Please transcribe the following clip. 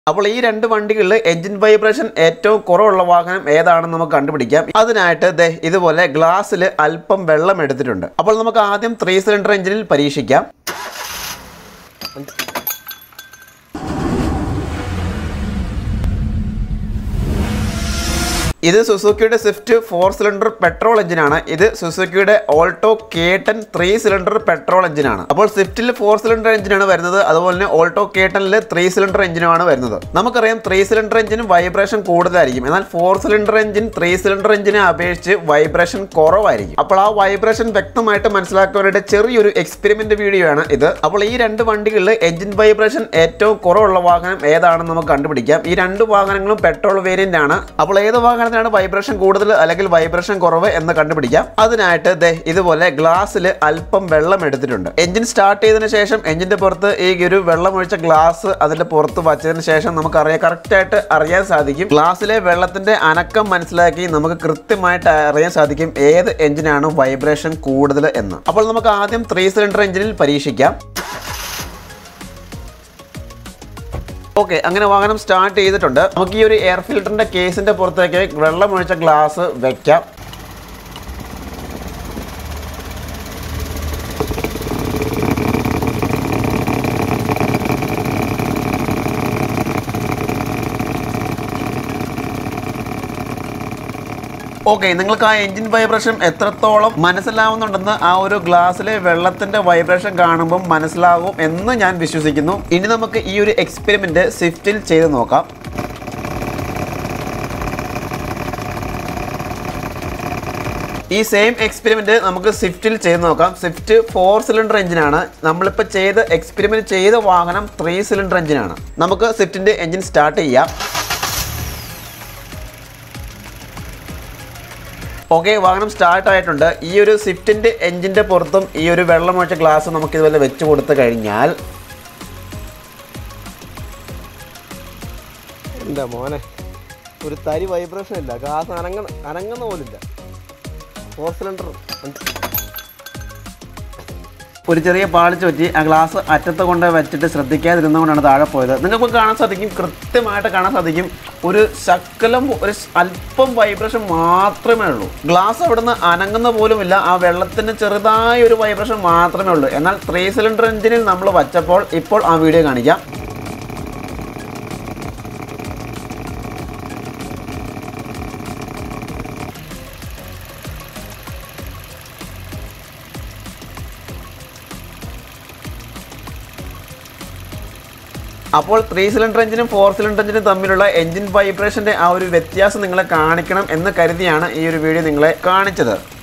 അപ്പോൾ ഈ രണ്ട് വണ്ടികളിൽ എഞ്ചിൻ വൈബ്രേഷൻ ഏറ്റവും കുറവുള്ള വാഹനം ഏതാണെന്ന് നമുക്ക് കണ്ടുപിടിക്കാം അതിനായിട്ട് ദേ ഇതുപോലെ ഗ്ലാസ്സിൽ അല്പം വെള്ളം എടുത്തിട്ടുണ്ട് അപ്പോൾ നമുക്ക് ആദ്യം ത്രീ സിലിണ്ടർ എഞ്ചിനിൽ പരീക്ഷിക്കാം ഇത് സുസുക്കിയുടെ സ്വിഫ്റ്റ് ഫോർ സിലിണ്ടർ പെട്രോൾ എഞ്ചിനാണ് ഇത് സുസുക്കിയുടെ Alto K ten three cylinder petrol എഞ്ചിനാണ് അപ്പോൾ സ്വിഫ്റ്റിൽ ഫോർ സിലിണ്ടർ എഞ്ചിനാണ് വരുന്നത് അതുപോലെ തന്നെ ഓൾട്ടോ കെ ടെനിൽ ത്രീ സിലിണ്ടർ എഞ്ചിനുമാണ് വരുന്നത് നമുക്കറിയാം ത്രീ സിലിണ്ടർ എഞ്ചിന് വൈബ്രേഷൻ കൂടുതലായിരിക്കും എന്നാൽ four cylinder engine three cylinder എഞ്ചിനെ അപേക്ഷിച്ച് വൈബ്രേഷൻ കുറവായിരിക്കും അപ്പോൾ ആ വൈബ്രേഷൻ വ്യക്തമായിട്ട് മനസ്സിലാക്കുവാനായിട്ട് ചെറിയൊരു എക്സ്പെരിമെന്റ് വീഡിയോ ആണ് ഇത് അപ്പോൾ ഈ രണ്ട് വണ്ടികളിൽ എഞ്ചിൻ വൈബ്രേഷൻ ഏറ്റവും കുറവുള്ള വാഹനം ഏതാണെന്ന് നമുക്ക് കണ്ടുപിടിക്കാം ഈ രണ്ട് വാഹനങ്ങളും പെട്രോൾ വേരിയന്റ് ആണ് അപ്പോൾ ഏത് വാഹനത്തിനാണ് വൈബ്രേഷൻ കൂടുതൽ അല്ലെങ്കിൽ വൈബ്രേഷൻ കുറവ് എന്ന് കണ്ടുപിടിക്കാം അതിനായിട്ട് ദേ ഇതുപോലെ ഗ്ലാസ്സിൽ അല്പം വെള്ളം എടുത്തിട്ടുണ്ട് എഞ്ചിൻ സ്റ്റാർട്ട് ചെയ്തതിനു ശേഷം എഞ്ചിന്റെ പുറത്ത് ഈ ഒരു വെള്ളം ഒഴിച്ച ഗ്ലാസ് അതിന്റെ പുറത്ത് വച്ചതിന് ശേഷം നമുക്ക് അറിയാം കറക്റ്റ് ആയിട്ട് അറിയാൻ സാധിക്കും ഗ്ലാസ്സിലെ വെള്ളത്തിന്റെ അനക്കം മനസ്സിലാക്കി നമുക്ക് കൃത്യമായിട്ട് അറിയാൻ സാധിക്കും ഏത് എഞ്ചിനാണ് വൈബ്രേഷൻ കൂടുതൽ എന്ന് അപ്പോൾ നമുക്ക് ആദ്യം ത്രീ സിലിണ്ടർ എഞ്ചിനിൽ പരീക്ഷിക്കാം ഓക്കെ അങ്ങനെ വാഹനം സ്റ്റാർട്ട് ചെയ്തിട്ടുണ്ട് നമുക്ക് ഈ ഒരു എയർ ഫിൽറ്ററിന്റെ കേസിന്റെ പുറത്തേക്ക് വെള്ളം ഒഴിച്ച ഗ്ലാസ് വെക്കാം ഓക്കെ നിങ്ങൾക്ക് ആ എഞ്ചിൻ വൈബ്രേഷൻ എത്രത്തോളം മനസ്സിലാവുന്നുണ്ടെന്ന് ആ ഒരു ഗ്ലാസ്സിലെ വെള്ളത്തിന്റെ വൈബ്രേഷൻ കാണുമ്പോൾ മനസ്സിലാകും എന്ന് ഞാൻ വിശ്വസിക്കുന്നു ഇനി നമുക്ക് ഈ ഒരു എക്സ്പെരിമെന്റ് സ്വിഫ്റ്റിൽ ചെയ്ത് നോക്കാം ഈ സെയിം എക്സ്പെരിമെന്റ് നമുക്ക് സ്വിഫ്റ്റിൽ ചെയ്ത് നോക്കാം സ്വിഫ്റ്റ് ഫോർ സിലിണ്ടർ എഞ്ചിനാണ് നമ്മളിപ്പോൾ ചെയ്ത് എക്സ്പെരിമെന്റ് ചെയ്ത വാഹനം ത്രീ സിലിണ്ടർ എഞ്ചിനാണ് നമുക്ക് സ്വിഫ്റ്റിന്റെ എഞ്ചിൻ സ്റ്റാർട്ട് ചെയ്യാം ഓക്കെ വാഹനം സ്റ്റാർട്ട് ആയിട്ടുണ്ട് ഈ ഒരു സ്വിഫ്റ്റിന്റെ എഞ്ചിന്റെ പുറത്തും ഈ ഒരു വെള്ളം ഒഴിച്ച ഗ്ലാസ് നമുക്ക് ഇതുപോലെ വെച്ച് കൊടുത്തു കഴിഞ്ഞാൽ എൻ്റെ മോനെ ഒരു തരി വൈബ്രേഷൻ ഇല്ല ഗ്യാസ് അനങ്ങ അനങ്ങുന്ന പോലില്ല ഫോർ സിലിണ്ടർ ഒരു ചെറിയ പാളിച്ച് പറ്റി ആ ഗ്ലാസ് അറ്റത്ത് കൊണ്ട് വെച്ചിട്ട് ശ്രദ്ധിക്കാതിരുന്നുകൊണ്ടാണ് താഴെ പോയത് നിങ്ങൾക്ക് കാണാൻ സാധിക്കും കൃത്യമായിട്ട് കാണാൻ സാധിക്കും ഒരു ശക്കലം ഒരു അല്പം വൈബ്രേഷൻ മാത്രമേ ഉള്ളൂ ഗ്ലാസ് അവിടുന്ന് അനങ്ങുന്ന പോലുമില്ല ആ വെള്ളത്തിന് ചെറുതായ ഒരു വൈബ്രേഷൻ മാത്രമേ ഉള്ളൂ എന്നാൽ ത്രീ സിലിണ്ടർ എഞ്ചിനിൽ നമ്മൾ വച്ചപ്പോൾ ഇപ്പോൾ ആ വീഡിയോ കാണിക്കാം അപ്പോൾ ത്രീ സിലിണ്ടർ എഞ്ചിനും ഫോർ സിലിണ്ടർ എഞ്ചിനും തമ്മിലുള്ള എഞ്ചിൻ വൈബ്രേഷന്റെ ആ ഒരു വ്യത്യാസം നിങ്ങളെ കാണിക്കണം എന്ന് കരുതിയാണ് ഈ ഒരു വീഡിയോ നിങ്ങളെ കാണിച്ചത്